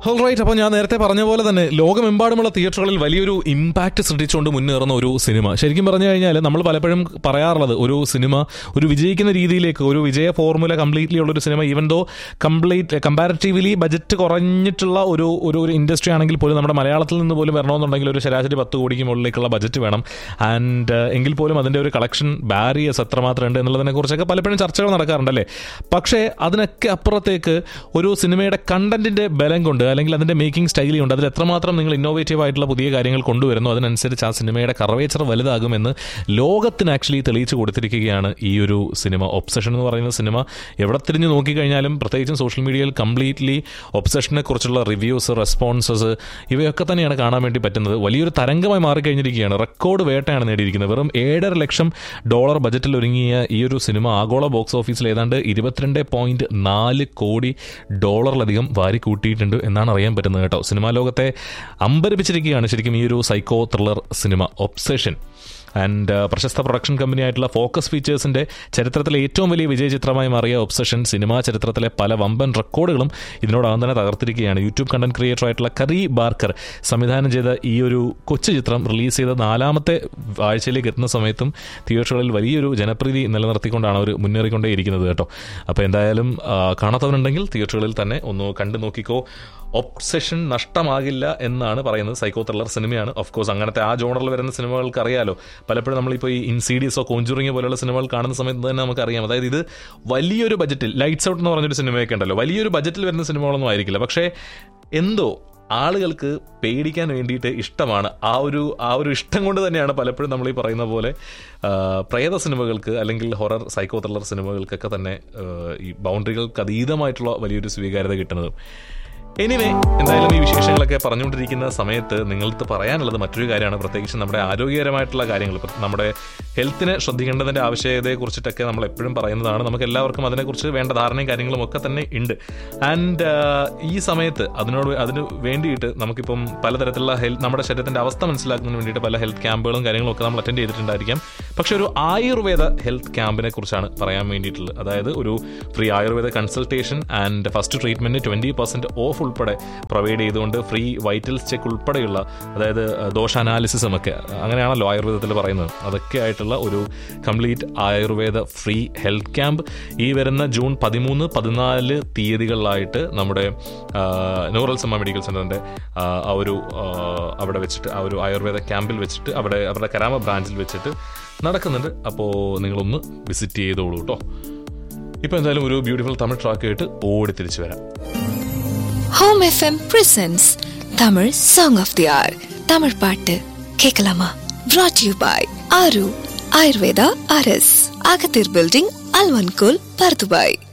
right അപ്പോൾ ഞാൻ നേരത്തെ പറഞ്ഞ പോലെ തന്നെ ലോകമെമ്പാടുമുള്ള തിയേറ്ററുകളിൽ വലിയൊരു ഇമ്പാക്റ്റ് സൃഷ്ടിച്ചുകൊണ്ട് മുന്നേറുന്ന ഒരു സിനിമ ശരിക്കും പറഞ്ഞു കഴിഞ്ഞാൽ നമ്മൾ പലപ്പോഴും പറയാറുള്ളത് ഒരു സിനിമ ഒരു വിജയിക്കുന്ന രീതിയിലേക്ക് ഒരു വിജയ ഫോർമുല കംപ്ലീറ്റ്ലി ഉള്ള ഒരു cinema even though complete comparatively budget കുറഞ്ഞിട്ടുള്ള ഒരു ഒരു ഒരു ഇൻഡസ്ട്രി ആണെങ്കിൽ പോലും നമ്മുടെ മലയാളത്തിൽ നിന്ന് പോലും വരണമെന്നുണ്ടെങ്കിൽ ഒരു ശരാശരി പത്ത് കോടിക്ക് മുകളിലേക്കുള്ള ബജറ്റ് വേണം ആൻഡ് എങ്കിൽ പോലും അതിൻ്റെ ഒരു കളക്ഷൻ ബാരിയസ് എത്രമാത്രം ഉണ്ട് എന്നുള്ളതിനെ കുറിച്ചൊക്കെ പലപ്പോഴും ചർച്ചകൾ നടക്കാറുണ്ടല്ലേ പക്ഷേ അതിനൊക്കെ അപ്പുറത്തേക്ക് ഒരു സിനിമയുടെ കണ്ടന്റിന്റെ ബലം കൊണ്ട് അല്ലെങ്കിൽ അതിന്റെ മേക്കിംഗ് സ്റ്റൈലി ഉണ്ട് അതിൽ എത്രമാത്രം നിങ്ങൾ ഇന്നോവേറ്റീവ് ആയിട്ടുള്ള പുതിയ കാര്യങ്ങൾ കൊണ്ടുവരുന്നു അതിനനുസരിച്ച് ആ സിനിമയുടെ കറവേച്ചർ വലുതാകുമെന്ന് ലോകത്തിന് ആക്ച്വലി തെളിയിച്ചു കൊടുത്തിരിക്കുകയാണ് ഈ ഒരു സിനിമ ഒബ്സഷൻ എന്ന് പറയുന്ന സിനിമ എവിടെ തിരിഞ്ഞു നോക്കിക്കഴിഞ്ഞാലും പ്രത്യേകിച്ചും സോഷ്യൽ മീഡിയയിൽ കംപ്ലീറ്റ്ലി ഒബ്സഷനെ കുറിച്ചുള്ള റിവ്യൂസ് റെസ്പോൺസസ് ഇവയൊക്കെ തന്നെയാണ് കാണാൻ വേണ്ടി പറ്റുന്നത് വലിയൊരു തരംഗമായി മാറിക്കഴിഞ്ഞിരിക്കുകയാണ് റെക്കോർഡ് വേട്ടയാണ് നേടിയിരിക്കുന്നത് വെറും ഏഴര ലക്ഷം ഡോളർ ബജറ്റിൽ ഒരുങ്ങിയ ഈ ഒരു സിനിമ ആഗോള ബോക്സ് ഓഫീസിൽ ഏതാണ്ട് ഇരുപത്തിരണ്ട് പോയിന്റ് നാല് കോടി ഡോളറിലധികം വാരി കൂട്ടിയിട്ടുണ്ട് എന്നാണ് അറിയാൻ പറ്റുന്നത് കേട്ടോ സിനിമാ ലോകത്തെ അമ്പരപ്പിച്ചിരിക്കുകയാണ് ശരിക്കും ഈ ഒരു psycho thriller cinema obsession and പ്രശസ്ത പ്രൊഡക്ഷൻ കമ്പനി ആയിട്ടുള്ള ഫോക്കസ് ഫീച്ചേഴ്സിന്റെ ചരിത്രത്തിലെ ഏറ്റവും വലിയ വിജയ ചിത്രമായി മാറിയ ഒബ്സഷൻ സിനിമാ ചരിത്രത്തിലെ പല വമ്പൻ റെക്കോർഡുകളും ഇതിനോടകം തന്നെ തകർത്തിരിക്കുകയാണ് യൂട്യൂബ് കണ്ടന്റ് ക്രിയേറ്റർ ആയിട്ടുള്ള കറി ബാർക്കർ സംവിധാനം ചെയ്ത ഈ ഒരു കൊച്ചു ചിത്രം റിലീസ് ചെയ്ത നാലാമത്തെ ആഴ്ചയിലേക്ക് എത്തുന്ന സമയത്തും തിയേറ്ററുകളിൽ വലിയൊരു ജനപ്രീതി നിലനിർത്തിക്കൊണ്ടാണ് അവർ മുന്നേറിക്കൊണ്ടേയിരിക്കുന്നത് കേട്ടോ അപ്പോൾ എന്തായാലും ആ, കാണാത്തവരുണ്ടെങ്കിൽ തിയേറ്ററുകളിൽ തന്നെ ഒന്ന് കണ്ടു നോക്കിക്കോ ഒബ്സെഷൻ നഷ്ടമാകില്ല എന്നാണ് പറയുന്നത് സൈക്കോ ത്രില്ലർ സിനിമയാണ് ഓഫ് കോഴ്സ് അങ്ങനത്തെ ആ ജോണറിൽ വരുന്ന സിനിമകൾക്ക് അറിയാലോ പലപ്പോഴും നമ്മളിപ്പോൾ ഈ ഇൻസീഡിയസോ കോഞ്ചുറിങ്ങോ പോലെയുള്ള സിനിമകൾ കാണുന്ന സമയത്ത് തന്നെ നമുക്കറിയാം അതായത് ഇത് വലിയൊരു ബജറ്റിൽ ലൈറ്റ്സ് ഔട്ട് എന്ന് പറഞ്ഞൊരു സിനിമയൊക്കെ ഉണ്ടല്ലോ വലിയൊരു ബജറ്റിൽ വരുന്ന സിനിമകളൊന്നും ആയിരിക്കില്ല പക്ഷേ എന്തോ ആളുകൾക്ക് പേടിക്കാൻ വേണ്ടിയിട്ട് ഇഷ്ടമാണ് ആ ഒരു ആ ഒരു ഇഷ്ടം കൊണ്ട് തന്നെയാണ് പലപ്പോഴും നമ്മൾ ഈ പറയുന്ന പോലെ ആ, പ്രേത സിനിമകൾക്ക് അല്ലെങ്കിൽ ഹൊറർ സൈക്കോ ത്രില്ലർ സിനിമകൾക്കൊക്കെ തന്നെ ആ, ഈ ബൗണ്ടറികൾക്ക് അതീതമായിട്ടുള്ള വലിയൊരു സ്വീകാര്യത കിട്ടുന്നത് എനിവേ എന്തായാലും ഈ വിശേഷങ്ങളൊക്കെ പറഞ്ഞുകൊണ്ടിരിക്കുന്ന സമയത്ത് നിങ്ങൾക്ക് പറയാനുള്ളത് മറ്റൊരു കാര്യമാണ് പ്രത്യേകിച്ച് നമ്മുടെ ആരോഗ്യകരമായിട്ടുള്ള കാര്യങ്ങൾ ഇപ്പം നമ്മുടെ ഹെൽത്തിനെ ശ്രദ്ധിക്കേണ്ടതിൻ്റെ ആവശ്യകതയെ കുറിച്ചിട്ടൊക്കെ നമ്മൾ എപ്പോഴും പറയുന്നതാണ് നമുക്ക് എല്ലാവർക്കും അതിനെക്കുറിച്ച് വേണ്ട ധാരണയും കാര്യങ്ങളും ഒക്കെ തന്നെ ഉണ്ട് ആൻഡ് ഈ സമയത്ത് അതിനോട് അതിന് വേണ്ടിയിട്ട് നമുക്കിപ്പം പലതരത്തിലുള്ള ഹെൽത്ത് നമ്മുടെ ശരീരത്തിൻ്റെ അവസ്ഥ മനസ്സിലാക്കുന്നതിന് വേണ്ടിയിട്ട് പല ഹെൽത്ത് ക്യാമ്പുകളും കാര്യങ്ങളും ഒക്കെ നമ്മൾ അറ്റൻഡ് ചെയ്തിട്ടുണ്ടായിരിക്കാം പക്ഷെ ഒരു ആയുർവേദ ഹെൽത്ത് ക്യാമ്പിനെ കുറിച്ചാണ് പറയാൻ വേണ്ടിയിട്ടുള്ളത് അതായത് ഒരു free ayurveda consultation and first treatment twenty percent off ഉൾപ്പെടെ പ്രൊവൈഡ് ചെയ്തുകൊണ്ട് ഫ്രീ വൈറ്റൽസ് ചെക്ക് ഉൾപ്പെടെയുള്ള അതായത് അഹ്, ദോഷ അനാലിസിസും ഒക്കെ അങ്ങനെയാണല്ലോ ആയുർവേദത്തിൽ പറയുന്നത് അതൊക്കെ ആയിട്ടുള്ള ഒരു complete ayurveda free health camp ഈ വരുന്ന ജൂൺ പതിമൂന്ന് പതിനാല് തീയതികളിലായിട്ട് നമ്മുടെ നൂറൽ സമ്മ മെഡിക്കൽ സെന്ററിന്റെ ആ, ആ ഒരു ആ, അവിടെ വെച്ചിട്ട് ആ ഒരു ആയുർവേദ ക്യാമ്പിൽ വെച്ചിട്ട് അവിടെ അവരുടെ കരാമ ബ്രാഞ്ചിൽ വെച്ചിട്ട് നടക്കുന്നുണ്ട് അപ്പോൾ നിങ്ങളൊന്ന് വിസിറ്റ് ചെയ്തോളൂ കേട്ടോ ഇപ്പോൾ എന്തായാലും ഒരു ബ്യൂട്ടിഫുൾ തമിഴ് ട്രാക്ക് കേട്ട് ഓടി തിരിച്ചു വരാം home FM presents Tamil song of the hour Tamil பாட்டு கேட்கலாமா brought யூ பாய் ஆரு ஆயுர்வேதா அரஸ் அகத்தீர் பில்டிங் அல்வன்கோல் பர்துபாய்